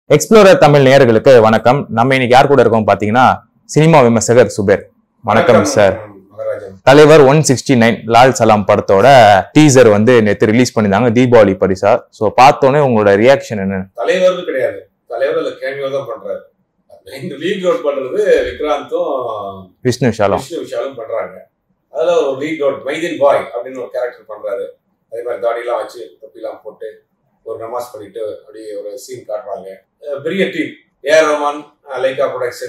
Explorer Tamil நேயர்களுக்கு வணக்கம் நம்ம இன்னைக்கு யார் கூட இருக்கோம் பாத்தீங்கன்னா சினிமா விமர்சகர் சுபேர் வணக்கம் சார் மகராஜன் தலைவர் ஒன் சிக்ஸ்டி நைன் லால் சலாம் படத்தோட டீசர் வந்து நேற்று ரிலீஸ் பண்ணியிருந்தாங்க தீபாவளி பரிசா ஸோ பார்த்தோன்னே உங்களோட ரியாக்ஷன் என்ன தலைவர்னு கிடையாது தலைவர் அதுல கேமியோ தான் பண்றாரு லீட் அவுட் பண்றது விக்ராந்தும் விஷ்ணு ஷாலம் விஷ்ணு விஷாலும் பண்றாங்க அதுல ஒரு லீட் அவுட் மைதீன் பாய் அப்படின்னு ஒரு கேரக்டர் பண்றாரு அதே மாதிரி தாடியெல்லாம் வச்சு தொப்பிலாம் போட்டு ஒரு நமாஸ் பண்ணிட்டு அப்படியே ஒரு சீன் காட்டுறாங்க அஹ் பெரிய டீம் ஏஆர் ரஹ்மான் அஹ் லைகா ப்ரொடக்ஷன்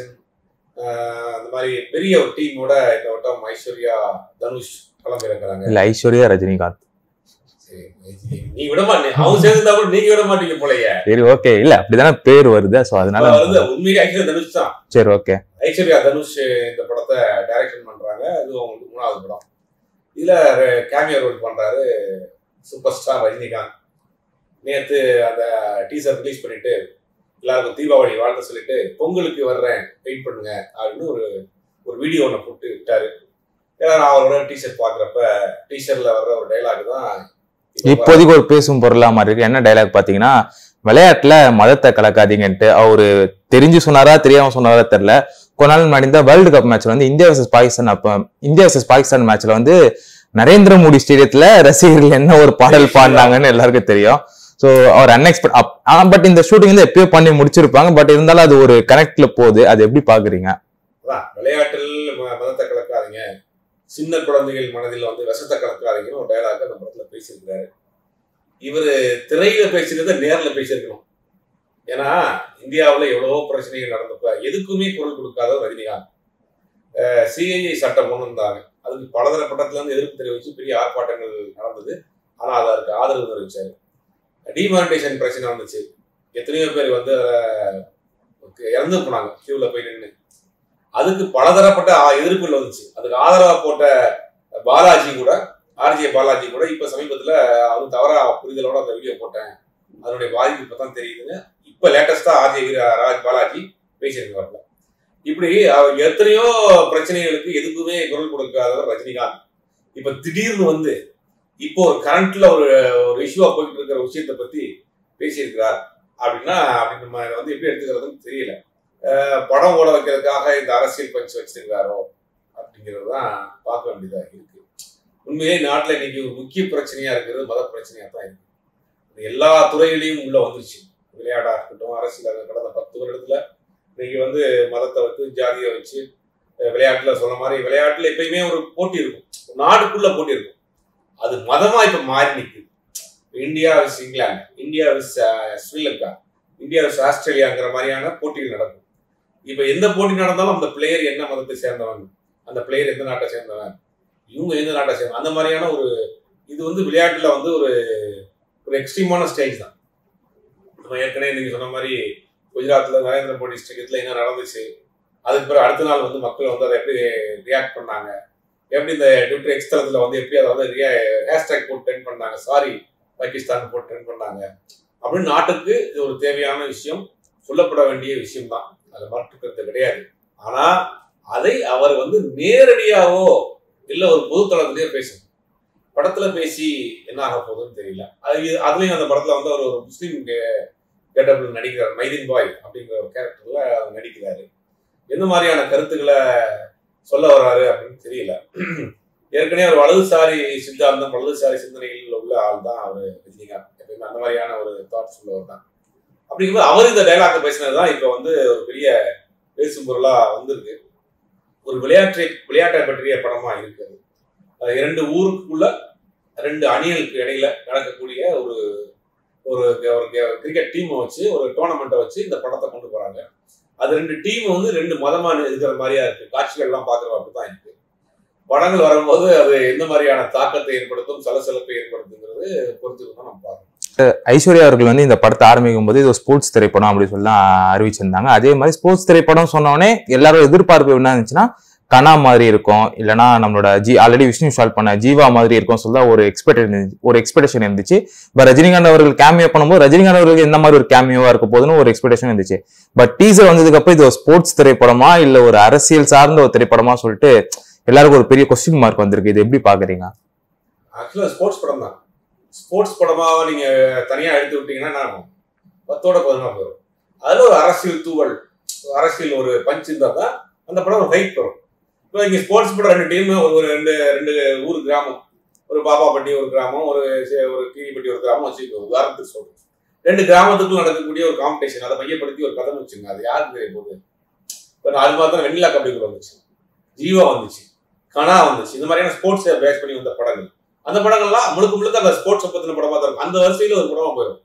அந்த மாதிரி பெரிய ஒரு டீமோட இந்த வட்டம் ஐஸ்வர்யா தனுஷ் கிளம்பிருக்கிறாங்க இல்ல ஐஸ்வர்யா ரஜினிகாந்த் சரி நீ விட மாட்டீங்க அவங்க சேர்ந்தா கூட நீங்க விட மாட்டீங்க போலயே சரி ஓகே இல்ல அப்படிதானே பேர் வருது ஸோ அதனால வருது உண்மையிலே ஆக்சுவலா தனுஷ் தான் சரி ஓகே ஐஸ்வர்யா தனுஷ் இந்த படத்தை டைரக்ஷன் பண்றாங்க இது அவங்களுக்கு மூணாவது படம் இதுல கேமியோ ரோல் பண்றாரு சூப்பர் ஸ்டார் ரஜினிகாந்த் நேத்து அந்த டீசர் ரிலீஸ் பண்ணிட்டு எல்லாருக்கும் தீபாவளி வாழ்த்து சொல்லிட்டு பொங்கலுக்கு வர்றேன் வெயிட் பண்ணுங்க அப்படின்னு ஒரு ஒரு வீடியோ ஒன்று போட்டு விட்டாரு எல்லாரும் அவரோட டீஷர்ட் பாக்குறப்ப டீஷர்ட்ல வர்ற ஒரு டைலாக் தான் இப்ப இப்போதைக்கு ஒரு பேசும் பொருளா மாதிரி இருக்கு என்ன டைலாக் பாத்தீங்கன்னா விளையாட்டுல மதத்தை கலக்காதீங்கன்ட்டு அவரு தெரிஞ்சு சொன்னாரா தெரியாம சொன்னாரா தெரியல கொஞ்ச நாள் முன்னாடி இந்த வேர்ல்டு கப் மேட்ச்ல வந்து இந்தியா வர்சஸ் பாகிஸ்தான் அப்ப இந்தியா வர்சஸ் பாகிஸ்தான் மேட்ச்ல வந்து நரேந்திர மோடி ஸ்டேடியத்துல ரசிகர்கள் என்ன ஒரு பாடல் பாடினாங்கன்னு எல்லாருக்கும் தெரியும் ஸோ அவர் அன்எக்ஸ்பெக்ட் பட் இந்த ஷூட்டிங் வந்து எப்பயோ பண்ணி முடிச்சிருப்பாங்க பட் இருந்தாலும் அது ஒரு கனெக்ட்ல போகுது அது எப்படி பாக்குறீங்க அதான் விளையாட்டில் ம- மதத்தை கலக்காதீங்க சின்ன குழந்தைகள் மனதில் வந்து விஷத்தை கலக்காதீங்கன்னு ஒரு டயலாக் அந்த படத்துல பேசியிருக்கிறாரு இவர் திரையில பேசுறத நேர்ல பேசியிருக்கணும் ஏன்னா இந்தியாவுல எவ்வளவோ பிரச்சனைகள் நடந்தப்ப எதுக்குமே குரல் கொடுக்காத ஒரு ரஜினிகாந்த் சிஐஏ சட்டம் கொண்டு வந்தாங்க அதுக்கு பலதரப்பட்டத்துல இருந்து எதிர்ப்பு தெரிவிச்சு பெரிய ஆர்ப்பாட்டங்கள் நடந்தது ஆனா அது அதுக்கு ஆதரவு தெரிவிச்சாரு டிமானிட்டேஷன் பிரச்சனை வந்துச்சு எத்தனையோ பேர் வந்து அஹ், இறந்து போனாங்க கியூல போய் நின்று அதுக்கு பலதரப்பட்ட ஆ- எதிர்ப்புகள் வந்துச்சு அதுக்கு ஆதரவா போட்ட பாலாஜி கூட ஆர்ஜே பாலாஜி கூட இப்ப சமீபத்துல அவரு தவறா புரிதலோட அந்த வீடியோ போட்டேன் அதனுடைய பாதிப்பு இப்பதான் தெரியுதுன்னு இப்ப லேட்டஸ்டா ஆர்ஜே ராஜ் பாலாஜி பேசியிருக்காருல இப்படி அவர் எத்தனையோ பிரச்சனைகளுக்கு எதுக்குமே குரல் கொடுக்காதவர் ரஜினிகாந்த் இப்ப திடீர்னு வந்து இப்போ ஒரு கரண்ட்ல ஒரு ஒரு இஷ்யூவா போயிட்டு இருக்கிற விஷயத்தை பத்தி பேசியிருக்கிறார் அப்படின்னா அப்படி நம்ம இதை வந்து எப்படி எடுத்துக்கிறதுன்னு தெரியல அஹ் படம் ஓட வைக்கிறதுக்காக இந்த அரசியல் பஞ்சு வச்சிருக்காரோ அப்படிங்கிறது தான் பார்க்க வேண்டியதா இருக்கு உண்மையே நாட்டில் இன்னைக்கு ஒரு முக்கிய பிரச்சனையா இருக்கிறது மத பிரச்சனையா தான் இருக்கு இது எல்லா துறையிலையும் உள்ள வந்துருச்சு விளையாடா இருக்கட்டும் அரசியலா இருக்கட்டும் கடந்த பத்து வருடத்துல இன்னைக்கு வந்து மதத்தை வச்சு ஜாதியை வச்சு அஹ் விளையாட்டுல சொன்ன மாதிரி விளையாட்டுல எப்பயுமே ஒரு போட்டி இருக்கும் ஒரு நாடுக்குள்ள போட்டி இருக்கும் அது மதமா இப்ப மாறி நிக்குது India vs England India vs Sri Lanka India vs ஆஸ்திரேலியாங்கிற மாதிரியான போட்டிகள் நடக்கும் இப்ப எந்த போட்டி நடந்தாலும் அந்த பிளேயர் என்ன மதத்தை சேர்ந்தவன் அந்த பிளேயர் எந்த நாட்டை சேர்ந்தவன் இவங்க எந்த நாட்டை சேர்ந்த அந்த மாதிரியான ஒரு இது வந்து விளையாட்டுல வந்து ஒரு ஒரு எக்ஸ்ட்ரீமான ஸ்டேஜ் தான் நம்ம ஏற்கனவே நீங்க சொன்ன மாதிரி குஜராத்ல நரேந்திர மோடி ஸ்டேடியத்துல என்ன நடந்துச்சு அதுக்கு பிறகு அடுத்த நாள் வந்து மக்கள் வந்து அதை எப்படி ரியாக்ட் பண்ணாங்க எப்படி இந்த ட்விட்டர் எக்ஸ்தலத்துல வந்து எப்படி அதை வந்து ஹேஷ்டேக் போட்டு ட்ரெண்ட் பண்ணாங்க சாரி பாகிஸ்தான் போட்டு ட்ரெண்ட் பண்ணாங்க அப்படின்னு நாட்டுக்கு இது ஒரு தேவையான விஷயம் சொல்லப்பட வேண்டிய விஷயம் தான் அதில் மாற்றுக்கிறது கிடையாது ஆனா அதை அவர் வந்து நேரடியாவோ இல்ல ஒரு பொதுத்தளத்திலேயோ பேசணும் படத்துல பேசி என்ன ஆக போகுதுன்னு தெரியல அது இது- அதுலயும் அந்த படத்துல வந்து அவர் ஒரு முஸ்லீம் கெட்டபிள் நடிக்கிறார் மைதீன் பாய் அப்படிங்கிற ஒரு கேரக்டர்ல அவர் நடிக்கிறாரு எந்த மாதிரியான கருத்துக்களை சொல்ல வர்றாரு அப்படின்னு தெரியல ஏற்கனவே ஒரு வலதுசாரி சித்தாந்தம் வலதுசாரி சிந்தனைகளில் உள்ள ஆள் தான் அவர் ரஜினிகாந்த் எப்பயுமே அந்த மாதிரியான ஒரு தாட்ஸ் உள்ளவர் தான் அப்படிங்கும்போது அவர் இந்த டைலாக்கை பேசினது தான் இப்போ வந்து ஒரு பெரிய பேசும் பொருளா வந்திருக்கு ஒரு விளையாட்டை விளையாட்டை பற்றிய படமா இருக்குது அது இரண்டு ஊருக்குள்ள ரெண்டு அணிகளுக்கு இடையில நடக்கக்கூடிய ஒரு ஒரு ஒரு கிரிக்கெட் டீமை வச்சு ஒரு டோர்னமெண்ட்டை வச்சு இந்த படத்தை கொண்டு போறாங்க அது ரெண்டு டீம் வந்து ரெண்டு மதமா இருக்கிற மாதிரியா இருக்கு காட்சிகள்லாம் பார்க்குற அப்படிதான் இருக்கு படங்கள் வரும்போது அது எந்த மாதிரியான தாக்கத்தை ஏற்படுத்தும் சலசலப்பை ஏற்படுத்துங்கிறது பொறுத்து தான் நம்ம பார்க்கணும் ஐஸ்வர்யா அவர்கள் வந்து இந்த படத்தை ஆரம்பிக்கும் போது இது ஒரு ஸ்போர்ட்ஸ் திரைப்படம் அப்படின்னு சொல்லி தான் அறிவிச்சிருந்தாங்க அதே மாதிரி ஸ்போர்ட்ஸ் திரைப்படம் சொன்னோடனே எல்லாரும் எதிர்பார்ப்பு என்ன இருந்துச்சுன்னா கனா மாதிரி இருக்கும் இல்லைன்னா நம்மளோட ஜி ஆல்ரெடி விஷ்ணு ஷால் பண்ண ஜீவா மாதிரி இருக்கும் சொல்லி ஒரு எக்ஸ்பெக்ட் ஒரு எக்ஸ்பெக்டேஷன் இருந்துச்சு பட் ரஜினிகாந்த் அவர்கள் கேமியோ பண்ணும்போது ரஜினிகாந்த் அவர்களுக்கு எந்த மாதிரி ஒரு கேமியோவா இருக்க போதுன்னு ஒரு எக்ஸ்பெக்டேஷன் இருந்துச்சு பட் டீசர் வந்ததுக்கு அப்புறம் இது ஒரு ஸ்போர்ட்ஸ் திரைப்படமா இல்ல ஒரு அரசியல் சார்ந்த ஒரு திரைப்படமா சொல்லிட்டு எல்லாருக்கும் ஒரு பெரிய கொஸ்டின் மார்க் வந்திருக்கு இது எப்படி பாக்குறீங்க ஆக்சுவலாக ஸ்போர்ட்ஸ் படம் தான் ஸ்போர்ட்ஸ் படமாக நீங்கள் தனியாக எடுத்து விட்டீங்கன்னா நான் பத்தோட பதினொன்று போயிடும் அதுல ஒரு அரசியல் தூவல் ஒரு அரசியல் ஒரு பஞ்ச் இருந்தா தான் அந்த படம் ஒரு ஹைட் வரும் இப்போ இங்க ஸ்போர்ட்ஸ் படம் ரெண்டு டீம் ஒரு ரெண்டு ரெண்டு ஊர் கிராமம் ஒரு பாப்பாப்பட்டி ஒரு கிராமம் ஒரு சே- ஒரு கீரிப்பட்டி ஒரு கிராமம் வச்சுக்கோ உதாரணத்துக்கு சொல்றேன் ரெண்டு கிராமத்துக்குள்ள நடக்கக்கூடிய ஒரு காம்படிஷன் அதை மையப்படுத்தி ஒரு கதை வச்சுங்க அது யாருக்கு தெரிய போகுது இப்போ நாலு மாதம் வெண்ணிலா கபடி வந்துச்சு ஜீவா வந்துச்சு கனா வந்துச்சு இந்த மாதிரியான ஸ்போர்ட்ஸை பேஸ் பண்ணி வந்த படங்கள் அந்த படங்கள்லாம் முழுக்க முழுக்க அந்த ஸ்போர்ட்ஸை பத்தின படமா தான் இருக்கும் அந்த வரிசையில ஒரு படமா போயிடும்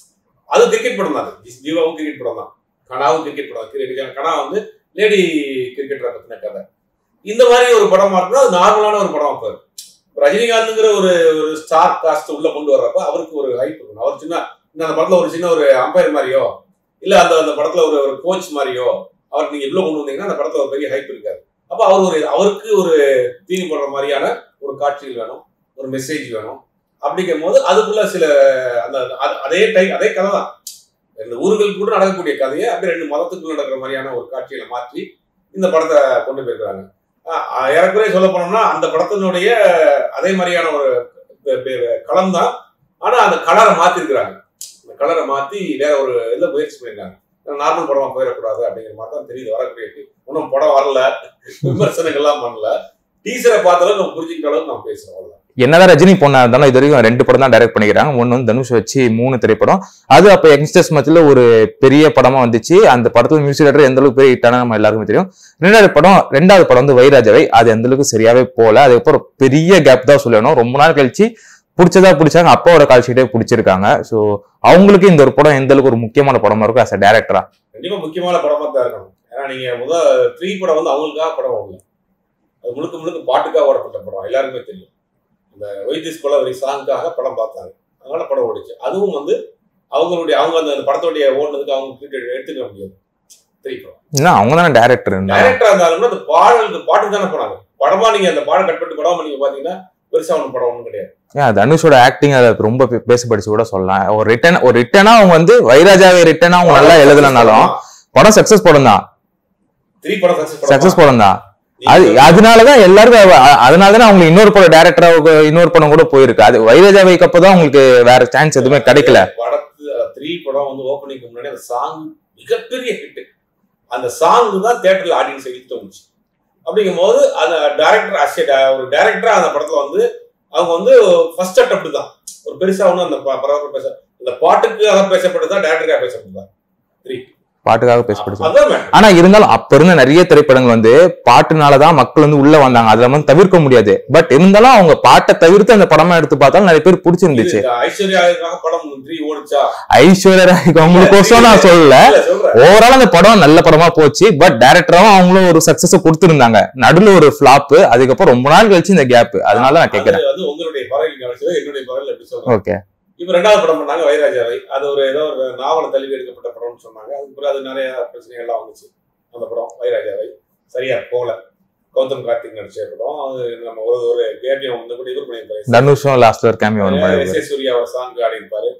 அது கிரிக்கெட் படம் தான் அது ஜீவாவும் கிரிக்கெட் படம் தான் கனாவும் கிரிக்கெட் படம் கிரிக்கெட் கனா வந்து லேடி கிரிக்கெட்டரை பத்தின கதை இந்த மாதிரி ஒரு படமா இருந்தா அது நார்மலான ஒரு படமா போயிடும் இப்ப ரஜினிகாந்த்ங்கிற ஒரு ஒரு ஸ்டார் காஸ்ட் உள்ள கொண்டு வர்றப்ப அவருக்கு ஒரு ஹைப் இருக்கணும் அவர் சின்ன இந்த அந்த படத்துல ஒரு சின்ன ஒரு அம்பையர் மாதிரியோ இல்ல அந்த அந்த படத்துல ஒரு ஒரு கோச் மாதிரியோ அவர் நீங்க இவ்வளவு கொண்டு வந்தீங்கன்னா அந்த படத்துல ஒரு பெரிய ஹைப் இருக்காது அப்ப அவர் ஒரு அவருக்கு ஒரு தீனி போடுற மாதிரியான ஒரு காட்சிகள் வேணும் ஒரு மெசேஜ் வேணும் அப்படிங்கும் போது அதுக்குள்ள சில அந்த அது- அதே டைம் அதே கதை தான் ரெண்டு ஊர்களுக்கு கூட நடக்கக்கூடிய கதையை அப்படியே ரெண்டு மதத்துக்குள்ள நடக்கிற மாதிரியான ஒரு காட்சிகளை மாற்றி இந்த படத்தை கொண்டு போயிருக்கிறாங்க ஆஹ் ஏறக்குறைய சொல்ல போனோம்னா அந்த படத்தினுடைய அதே மாதிரியான ஒரு பெ- பெ- களம் தான் ஆனா அந்த கலரை மாத்திருக்கிறாங்க அந்த கலரை மாத்தி வேற ஒரு இதில் முயற்சி பண்ணிருக்காங்க நார்மல் படமா போயிடக்கூடாது அப்படிங்கிற மாதிரி தான் தெரியுது வரக்கூடிய ஒன்றும் படம் வரல விமர்சனங்கள்லாம் பண்ணல டீசரை பார்த்தாலும் நம்ம புரிஞ்சுக்கிற அளவுக்கு நம்ம பேசுறோம் அவ்வளவுதான். என்னதான் ரஜினி பொண்ணா இருந்தாலும் இது வரைக்கும் ரெண்டு படம் தான் டைரக்ட் பண்ணிக்கிறாங்க ஒன்னு வந்து தனுஷ் வச்சு மூணு திரைப்படம் அது அப்ப யங்ஸ்டர்ஸ் மத்தியில ஒரு பெரிய படமா வந்துச்சு அந்த படத்துல மியூசிக் டேரக்டர் எந்த அளவுக்கு பெரிய ஹிட்டான நம்ம எல்லாருக்குமே தெரியும் ரெண்டாவது படம் ரெண்டாவது படம் வந்து வைராஜவை அது எந்த அளவுக்கு சரியாவே போல அதுக்கப்புறம் பெரிய கேப் தான் சொல்லணும் ரொம்ப நாள் கழிச்சு பிடிச்சதா பிடிச்சாங்க அப்பாவோட கால்ஷீட்டே பிடிச்சிருக்காங்க ஸோ அவங்களுக்கு இந்த ஒரு படம் எந்த அளவுக்கு ஒரு முக்கியமான படமா இருக்கும் as a டேரக்டரா கண்டிப்பா முக்கியமான படமா தான் இருக்கணும் ஏன்னா நீங்க முதல் த்ரீ படம் வந்து அவங்களுக்காக படம் ஓடல அது முழுக்க முழுக்க பாட்டுக்காக ஓடப்பட்ட படம் எல்லாருக்குமே தெரியும் இந்த வைத்திஸ் கொலவரி சாங்காக படம் பார்த்தாங்க அதனால படம் ஓடிச்சு அதுவும் வந்து அவங்களுடைய அவங்க அந்த அந்த படத்துடைய ஓடுனதுக்கு அவங்க கிரிக்கெட் எடுத்துக்க முடியாது த்ரீ படம் ஏன்னா அவங்க தானே டேரக்டர் டைரக்டரா இருந்தாலும் அந்த பாடலுக்கு பாட்டுக்கு தானே போனாங்க படமா நீங்க அந்த பாடம் கட் பண்ணிட்டு படமா நீங்க பாத்தீங்கன்னா பெருசா ஒன்றும் படம் ஒன்றும் கிடையாது ஏன் தனுஷோட ஆக்டிங் அதை ரொம்ப பே- பேசப்படிச்சு கூட சொல்லலாம் ஒரு ரிட்டன் ஒரு ரிட்டனா அவங்க வந்து வைராஜாவை ரிட்டனா அவங்க நல்லா எழுதலனாலும் படம் சக்சஸ் படம் தான் த்ரீ படம் சக்சஸ் சக்சஸ் படம் தான் அது அதனாலதான் எல்லாருக்கும் அவ- அ- அதனாலதான் அவங்களுக்கு இன்னொரு படம் டேரக்டரா இன்னொரு படம் கூட போயிருக்கு அது வைரஜாவைக்கு அப்பதான் உங்களுக்கு வேற சான்ஸ் எதுவுமே கிடைக்கல படத்து த்ரீ படம் வந்து ஓப்பனிங்க்கு முன்னாடி அந்த சாங் மிகப்பெரிய ஹிட் அந்த சாங் தான் தியேட்டர்ல ஆடியன்ஸ் இழுத்து வந்துச்சு அப்படிங்கும் போது அந்த டேரக்டர் அஸ் ஒரு டேரக்டரா அந்த படத்துல வந்து அவங்க வந்து ஃபர்ஸ்ட் அட்டப்ட் தான் ஒரு பெருசா ஒன்றும் அந்த ப- பரபரப்பு பேச இந்த பாட்டுக்காக பேசப்பட்டதா டேரக்டருக்காக பேசப்பட்டதா பாட்டுக்காக பேசப்படுச்சு அதான் matter. ஆனா இருந்தாலும் அப்ப இருந்த நிறைய திரைப்படங்கள் வந்து பாட்டுனாலதான் மக்கள் வந்து உள்ள வந்தாங்க அதுல வந்து தவிர்க்க முடியாது பட் இருந்தாலும் அவங்க பாட்டை தவிர்த்து அந்த படமா எடுத்து பார்த்தாலும் நிறைய பேர் பிடிச்சிருந்துச்சு இது ஐஸ்வர்யாவுக்காக படம் த்ரீ ஓடிச்சா ஐஸ்வர்யா ராய்க்கு அவங்களுக்கோசம் நான் சொல்லல இல்ல சொல்றேன் ஓவரால் அந்த படம் நல்ல படமா போச்சு பட் டேரக்டராவும் அவங்களும் ஒரு சக்சஸ் கொடுத்திருந்தாங்க நடுவுல ஒரு ஃபிளாப் அதுக்கப்புறம் ரொம்ப நாள் கழிச்சு இந்த கேப் அதனால நான் கேட்கறேன் அது வந்து உங்களுடைய பறவைகள் கவனிச்சது என்னுடைய பறவைகள் எப்படி சொல்றேன் ஓகே இப்ப ரெண்டாவது படம் பண்ணாங்க வைராஜாவை அது ஒரு ஏதோ ஒரு நாவலை தழுவி எடுக்கப்பட்ட படம்னு சொன்னாங்க அதுக்கு பிறகு அது நிறைய பிரச்சனைகள்லாம் வந்துச்சு அந்த படம் வைராஜாவை சரியா போகல கௌதம் கார்த்திக் நடிச்ச படம் அது நம்ம ஒரு ஒரு கேபியம் வந்து கூட இவர் பண்ணியிருப்பாரு தனுஷும் லாஸ்ட்ல ஒரு கேமியோ ஒன்று எஸ் ஏ சூர்யா ஒரு சாங் ஆடி இருப்பாரு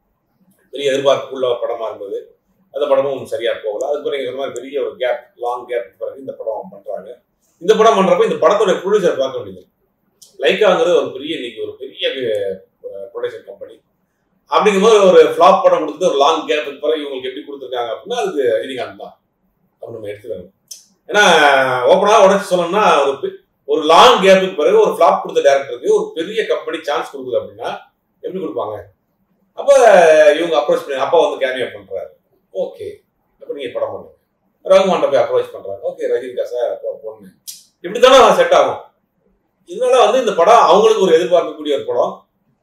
பெரிய எதிர்பார்ப்புள்ள படமா இருந்தது அந்த படமும் சரியா போகல அது பிறகு இந்த மாதிரி பெரிய ஒரு கேப் லாங் கேப் பிறகு இந்த படம் பண்றாங்க இந்த படம் பண்றப்ப இந்த படத்தோட ப்ரொடியூசர் பார்க்க வேண்டியது லைக்காங்கிறது ஒரு பெரிய இன்னைக்கு ஒரு பெரிய ப்ரொடக்ஷன் கம்பெனி அப்படிங்கும்போது ஒரு ஃபிளாப் படம் கொடுத்துட்டு ஒரு லாங் கேப்புக்கு பிறகு இவங்களுக்கு எப்படி கொடுத்துருக்காங்க அப்படின்னா அதுக்கு ரஜினிகாந்த் தான் அப்படி நம்ம எடுத்துக்கணும் ஏன்னா ஓப்பனாக உடச்சு சொல்லணும்னா ஒரு பெ- ஒரு லாங் கேப்புக்கு பிறகு ஒரு ஃபிளாப் கொடுத்த டேரக்டருக்கு ஒரு பெரிய கம்பெனி சான்ஸ் கொடுக்குது அப்படின்னா எப்படி கொடுப்பாங்க அப்ப இவங்க அப்ரோச் பண்ணி அப்பா வந்து கேமியா பண்றாரு ஓகே அப்ப நீங்க படம் பண்ணுங்க ரகுமான்ட்ட போய் அப்ரோச் பண்றாரு ஓகே ரஜினிகா சார் பொண்ணு இப்படித்தானே செட் ஆகும் இதனால வந்து இந்த படம் அவங்களுக்கு ஒரு எதிர்பார்க்கக்கூடிய ஒரு படம்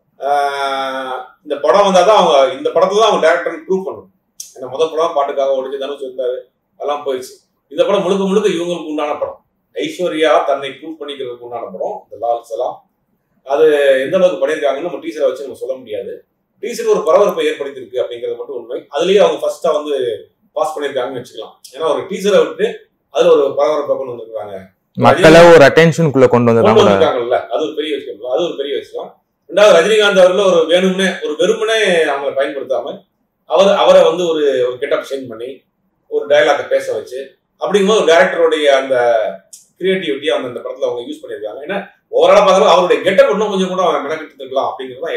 ஆஹ் இந்த படம் வந்தால் தான் அவங்க இந்த படத்துல தான் அவங்க டேரக்டர் ப்ரூவ் பண்ணணும் ஏன்னா முதல் படம் பாட்டுக்காக ஓடிச்சு தனுஷ் இருந்தாரு அதெல்லாம் போயிடுச்சு இந்த படம் முழுக்க முழுக்க இவங்களுக்கு உண்டான படம் ஐஸ்வர்யா தன்னை ப்ரூவ் பண்ணிக்கிறதுக்கு உண்டான படம் இந்த லால் சலாம் அது எந்த அளவுக்கு பண்ணியிருக்காங்கன்னு நம்ம டீச்சரை வச்சு நம்ம சொல்ல முடியாது டீச்சர் ஒரு பரபரப்பை ஏற்படுத்தியிருக்கு அப்படிங்கிறது மட்டும் உண்மை அதுலயே அவங்க ஃபர்ஸ்டா வந்து பாஸ் பண்ணியிருக்காங்கன்னு வச்சுக்கலாம் ஏன்னா ஒரு டீச்சரை விட்டு அதுல ஒரு பரபரப்பை கொண்டு வந்திருக்காங்க மக்களை ஒரு அட்டென்ஷனுக்குள்ள கொண்டு கொண்டு வந்ததான் கூட வந்திருக்காங்கல்ல அது ஒரு பெரிய விஷயம் இல்ல? அது ஒரு பெரிய விஷயம் ரெண்டாவது ரஜினிகாந்த் அவர்கள் ஒரு வேணும்னே ஒரு வெறுமனே அவங்களை பயன்படுத்தாம அவர் அவரை வந்து ஒரு ஒரு கெட்டப் சேஞ்ச் பண்ணி ஒரு டயலாக்கை பேச வச்சு அப்படிங்கும்போது டேரக்டருடைய அந்த கிரியேட்டிவிட்டி அவங்க அந்த படத்துல அவங்க யூஸ் பண்ணியிருக்காங்க ஏன்னா ஓவராலா பார்த்தாலும் அவருடைய கெட்டப் இன்னும் கொஞ்சம் கூட மெனக்கிட்டு இருக்கலாம் அப்படிங்கிறது தான்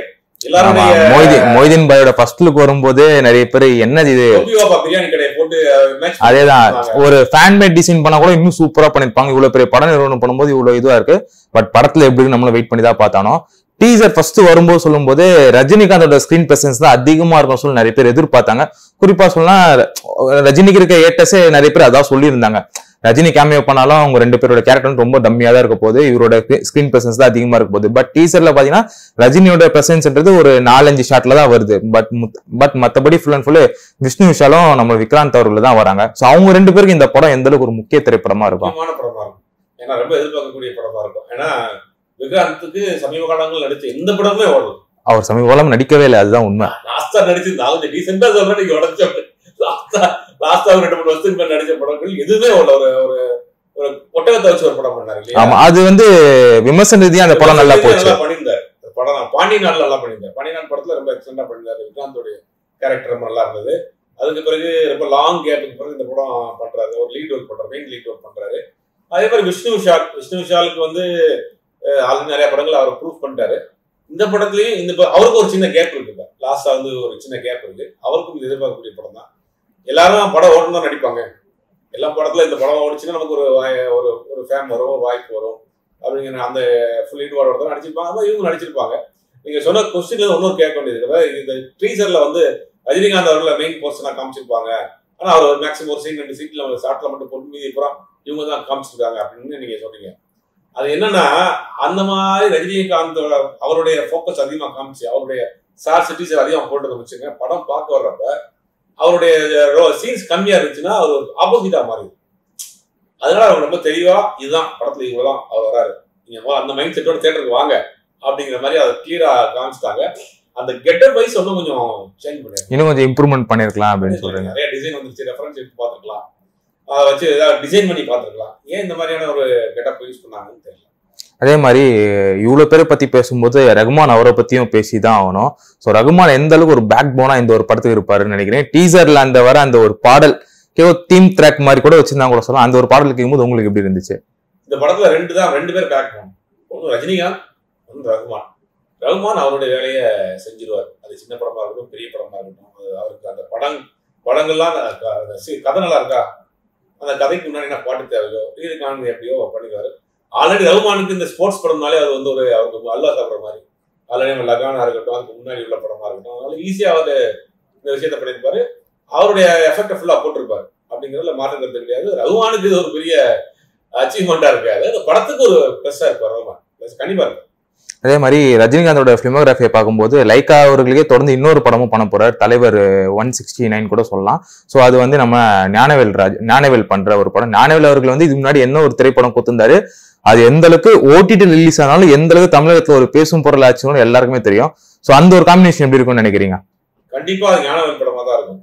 எல்லாரும் ஆமா, மொய்தீன் மொய்தீன் பாயோட ஃபர்ஸ்ட் லுக் வரும்போது நிறைய பேர் என்னது இது கோபிவாப்பா பிரியாணி கடையை போட்டு மேட்ச் அதேதான் ஒரு ஃபேன் மேட் டிசைன் பண்ணா கூட இன்னும் சூப்பரா பண்ணிருப்பாங்க இவ்வளவு பெரிய படம் நிறுவனம் பண்ணும்போது இவ்வளவு இதுவா இருக்கு பட் படத்துல எப்படி இருக்கு நம்மளும் வெயிட் பண்ணி தான் பார்த்தானோ டீசர் ஃபர்ஸ்ட் வரும்போது சொல்லும்போது ரஜினிகாந்தோட ஸ்கிரீன் பிரசன்ஸ் தான் அதிகமா இருக்கும் சொல்லி நிறைய பேர் எதிர்பார்த்தாங்க குறிப்பா சொன்னா ரஜினிக்கு இருக்க ஏட்டஸே நிறைய பேர் அதான் சொல்லியிருந்தாங்க ரஜினி கேமியோ பண்ணாலும் அவங்க ரெண்டு பேரோட கேரக்டர் ரொம்ப டம்மியா தான் இருக்க போகுது இவரோட ஸ்கிரீன் பிரசன்ஸ் தான் அதிகமா இருக்க போகுது பட் டீசர்ல பாத்தீங்கன்னா ரஜினியோட பிரசன்ஸ்ன்றது ஒரு நாலஞ்சு ஷாட்ல தான் வருது பட் பட் மத்தபடி ஃபுல் அண்ட் ஃபுல் விஷ்ணு விஷாலும் நம்ம விக்ராந்த் அவர்கள் தான் வராங்க சோ அவங்க ரெண்டு பேருக்கு இந்த படம் எந்த அளவுக்கு ஒரு முக்கிய திரைப்படமா இருக்கும் முக்கியமான படமா இருக்கும் ஏன்னா ரொம்ப எதிர்பார்க்கக்கூடிய படமா இருக்கும் ஏன்னா விக்ராந்துக்கு சமீப காலங்கள் நடிச்ச எந்த படமே ஓடல அவர் சமீபம் நடிக்கவே இல்லை அதுதான் உண்மை லாஸ்டா நடிச்சு நான் கொஞ்சம் டீசெண்டா சொல்றேன் நீங்க உடச்ச லாஸ்டா லாஸ்டா ஒரு ரெண்டு மூணு வருஷத்துக்கு மேல நடிச்ச படங்கள் எதுவுமே ஓடல ஒரு ஒரு ஒரு ஒட்டகத்தை வச்சு ஒரு படம் பண்ணாரு இல்லையா ஆமா அது வந்து விமர்சன ரீதியா அந்த படம் நல்லா போச்சு நல்லா பண்ணியிருந்தாரு அந்த படம் நான் பாண்டியநாள் நல்லா பண்ணியிருந்தார் பாண்டியநாள் படத்துல ரொம்ப எக்ஸலண்டா பண்ணியிருந்தாரு விக்ராந்தோடைய கேரக்டர் ரொம்ப நல்லா இருந்தது அதுக்கு பிறகு ரொம்ப லாங் கேப்புக்கு பிறகு இந்த படம் பண்றாரு ஒரு லீட் ஒர்க் பண்றாரு மெயின் லீட் ஒர்க் பண்றாரு அதே மாதிரி விஷ்ணு விஷால் விஷ்ணு விஷாலுக்கு வந்து ஆல்ரெடி நிறைய படங்கள் அவர் ப்ரூவ் பண்ணிட்டாரு இந்த படத்துலயும் இந்த ப- அவருக்கு ஒரு சின்ன கேப் இருக்கு லாஸ்டா வந்து ஒரு சின்ன கேப் இருக்கு அவருக்கும் இது எதிர்பார்க்கக்கூடிய படம் தான் எல்லாரும் படம் ஓடணும் தான் நடிப்பாங்க எல்லா படத்துல இந்த படம் ஓடிச்சுன்னா நமக்கு ஒரு வாய்- ஒரு ஒரு ஃபேம் வரும் ஒரு வாய்ப்பு வரும் அப்படிங்கிற அந்த ஃபுல் ஈடுபாடோட தான் நடிச்சிருப்பாங்க அது இவங்க நடிச்சிருப்பாங்க நீங்க சொன்ன கொஸ்டின்ல இன்னொரு கேட்க வேண்டியது அதாவது இந்த ட்ரீசர்ல வந்து ரஜினிகாந்த் அவர்களை மெயின் போர்ஷனா காமிச்சிருப்பாங்க ஆனா அவர் மேக்ஸிமம் ஒரு சீன் ரெண்டு சீட்ல ஒரு ஷார்ட்ல மட்டும் போட்டு மீதி அப்புறம் இவங்க தான் காமிச்சிருக்காங்க அப்படின்னு நீங்க சொல்றீங்க அது என்னன்னா அந்த மாதிரி ரஜினிகாந்தோட அவருடைய ஃபோக்கஸ் அதிகமா காமிச்சு அவருடைய சார் சிட்டிஸ் அதிகமா போட்டதை வச்சுங்க படம் பார்க்க வர்றப்ப அவருடைய சீன்ஸ் கம்மியா இருந்துச்சுன்னா அவர் ஆப்போசிட்டா மாறிடுது அதனால அவங்க ரொம்ப தெளிவா இதுதான் படத்துல இவ்வளவுதான் அவர் வராரு நீங்க முதல்ல அந்த மைண்ட் செட்டோட தேட்டருக்கு வாங்க அப்படிங்கிற மாதிரி அதை கிளியரா காமிச்சிட்டாங்க அந்த கெட்டர் வைஸ் இன்னும் கொஞ்சம் சேஞ்ச் பண்ணிருக்காங்க இன்னும் கொஞ்சம் இம்ப்ரூவ்மெண்ட் பண்ணிருக்கலாம் அப்படின்னு சொல்றீங்க நிறைய டிசைன் வந்துருச்சு ரெஃபரன்ஸ் எடுத்து பார்த்துக்கலாம் அதை வச்சு ஏதாவது டிசைன் பண்ணி பார்த்துருக்கலாம் ஏன் இந்த மாதிரியான ஒரு கெட்டப் யூஸ் பண்ணாங்கன்னு தெரியல அதே மாதிரி இவ்வளவு பேரை பத்தி பேசும்போது ரகுமான் அவரை பத்தியும் பேசி தான் ஆகணும் ஸோ ரகுமான் எந்த அளவுக்கு ஒரு பேக் போனா இந்த ஒரு படத்துக்கு இருப்பாருன்னு நினைக்கிறேன் டீசர்ல அந்த வர அந்த ஒரு பாடல் கேவோ தீம் ட்ராக் மாதிரி கூட வச்சிருந்தாங்க கூட சொல்லலாம் அந்த ஒரு பாடல் கேட்கும்போது உங்களுக்கு எப்படி இருந்துச்சு இந்த படத்துல ரெண்டு தான் ரெண்டு பேர் பேக் போகணும் ஒன்று ரஜினிகாந்த் ஒன்று ரகுமான் ரகுமான் அவருடைய வேலையை செஞ்சிருவார் அது சின்ன படமா இருக்கட்டும் பெரிய படமா இருக்கட்டும் அது அவருக்கு அந்த படம் படங்கள்லாம் அந்த க- அந்த சி- கதை நல்லா இருக்கா அந்த கதைக்கு முன்னாடி என்ன பாட்டு தேவையோ இதுக்கானது எப்படியோ பண்ணிடுவாரு ஆல்ரெடி ரகுமானுக்கு இந்த ஸ்போர்ட்ஸ் படம்னாலே அது வந்து ஒரு அவருக்கு அல்வா சாப்பிட்ற மாதிரி ஆல்ரெடி நம்ம லகானா இருக்கட்டும் அதுக்கு முன்னாடி உள்ள படமா இருக்கட்டும் அதனால ஈஸியா அவர் இந்த விஷயத்த பண்ணியிருப்பாரு அவருடைய எஃபெக்டை ஃபுல்லா போட்டிருப்பாரு அப்படிங்கிறதுல மாற்றம் கருத்து கிடையாது ரகுமானுக்கு இது ஒரு பெரிய அச்சீவ்மெண்டா இருக்காது அந்த படத்துக்கு ஒரு ப்ளஸ்ஸா இருக்கும் ரகுமான் ப்ளஸ் கண்டிப்பா இருக்கும் அதே மாதிரி ரஜினிகாந்தோட பிலிமோகிராஃபியை பார்க்கும்போது லைக்கா அவர்களுக்கே தொடர்ந்து இன்னொரு படமும் பண்ண போறார் தலைவர் ஒன் சிக்ஸ்டி நைன் கூட சொல்லலாம் ஸோ அது வந்து நம்ம ஞானவேல் ராஜ் ஞானவேல் பண்ற ஒரு படம் ஞானவேல் அவர்கள் வந்து இதுக்கு முன்னாடி என்ன ஒரு திரைப்படம் கொடுத்திருந்தாரு அது எந்த அளவுக்கு ஓடிடி ரிலீஸ் ஆனாலும் எந்த அளவுக்கு தமிழகத்துல ஒரு பேசும் பொருள் ஆச்சுன்னு எல்லாருக்குமே தெரியும் ஸோ அந்த ஒரு காம்பினேஷன் எப்படி இருக்கும்னு நினைக்கிறீங்க கண்டிப்பா அது ஞானவன் படமா தான் இருக்கும்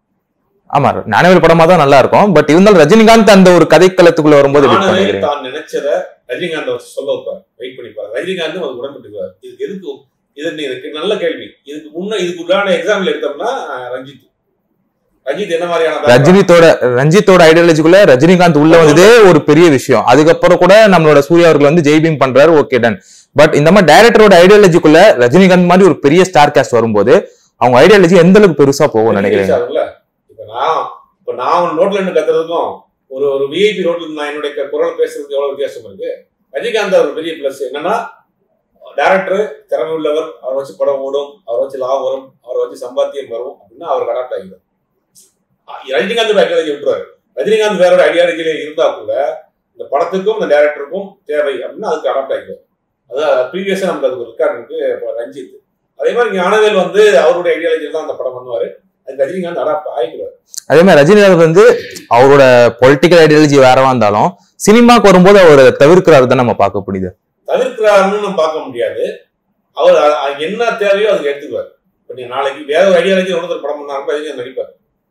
ஆமா ஞானவேல் படமா தான் நல்லா இருக்கும் பட் இருந்தாலும் ரஜினிகாந்த் அந்த ஒரு கதைக்களத்துக்குள்ள வரும்போது எப்படி ஞானவேல் நினைக்கிறீங்க தான் நினைச்சத ரஜினிகாந்த் வச்சு சொல்ல வைப்பார் வெயிட் பண்ணிப்பாரு ரஜினிகாந்தும் அது உடன்பட்டுக்குவார் இதுக்கு எதுக்கு இது இதுக்கு நல்ல கேள்வி இதுக்கு முன்ன இதுக்கு உண்டான எக்ஸாம்பிள் எடுத்தோம்னா அஹ், ரஞ்சித் ரஞ்சித் என்ன மாதிரியான background? ரஜினித்தோட ரஞ்சித்தோட ஐடியாலஜிக்குள்ள ரஜினிகாந்த் உள்ள வந்ததே ஒரு பெரிய விஷயம் அதுக்கப்புறம் கூட நம்மளோட சூர்யா அவர்கள் வந்து ஜெய்பீம் பண்றாரு ஓகே டன் பட் இந்த மாதிரி டைரக்டரோட ஐடியாலஜிக்குள்ள ரஜினிகாந்த் மாதிரி ஒரு பெரிய ஸ்டார் காஸ்ட் வரும்போது அவங்க ஐடியாலஜி எந்த அளவுக்கு பெருசா போகும் நினைக்கிறீங்க ஆகும்ல? இப்ப நான் இப்ப நான் ஒரு ரோட்ல இருந்து கத்துறதுக்கும் ஒரு ஒரு விஐபி ரோட்ல இருந்து நான் என்னுடைய க- குரல் பேசுறதுக்கு எவ்வளவு வித்தியாசம் இருக்கு ரஜினிகாந்த் ஒரு பெரிய பிளஸ் என்னன்னா டேரக்டர் திறமை உள்ளவர் அவரை வச்சு படம் ஓடும் அவரை வச்சு லாபம் வரும் அவரை வச்சு சம்பாத்தியம் வரும் அப்படின்னா அவருக்கு அடாப்ட் ஆகிடும் அஹ் ரஜினிகாந்த் ஐடியாலஜி விட்டுருவாரு ரஜினிகாந்த் வேற ஒரு ஐடியாலஜியில இருந்தா கூட இந்த படத்துக்கும் இந்த டேரக்டருக்கும் தேவை அப்படின்னா அதுக்கு அடாப்ட் ஆகிடும் அதான் ப்ரீவியஸா நமக்கு அதுக்கு ரெக்கார்ட் இருக்கு இப்போ ரஞ்சித் அதே மாதிரி ஞானவேல் வந்து அவருடைய ஐடியாலஜியில் தான் அந்த படம் பண்ணுவாரு அது ரஜினிகாந்த் அடாப்ட் ஆகிடுவார் அதே மாதிரி ரஜினிகாந்த் வந்து அவரோட பொலிட்டிக்கல் ஐடியாலஜி வேறவா இருந்தாலும் சினிமாக்கு வரும்போது அவர் தவிர்க்கிறாரு தான் நம்ம பார்க்க முடியுது தவிர்க்கிறாருன்னு நம்ம பார்க்க முடியாது அவர் அ- அ- என்ன தேவையோ அதுக்கு எடுத்துக்குவார் இப்போ நீங்க நாளைக்கு வேற ஒரு ஐடியாலஜி ஒருத்தர் படம் பண்ணாங்க ரஜினிகாந்த் நடிப்பார்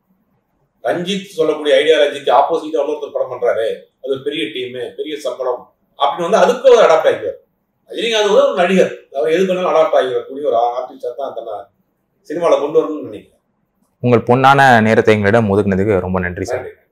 ரஞ்சித் சொல்லக்கூடிய ஐடியாலஜிக்கு ஆப்போசிட்டா இன்னொருத்தர் படம் பண்றாரு அது ஒரு பெரிய டீம் பெரிய சம்பளம் அப்படின்னு வந்து அதுக்கு அவர் அடாப்ட் ஆகிக்குவார் ரஜினிகாந்த் வந்து ஒரு நடிகர் அவர் எது பண்ணாலும் அடாப்ட் ஆகிக்கக்கூடிய ஒரு ஆர்டிஸ்டா தான் அந்த சினிமாவில் கொண்டு வரணும்னு நினைக்கிறேன் உங்கள் பொன்னான நேரத்தை எங்களிடம் ஒதுக்குனதுக்கு ரொம்ப நன்றி சார் நன்றி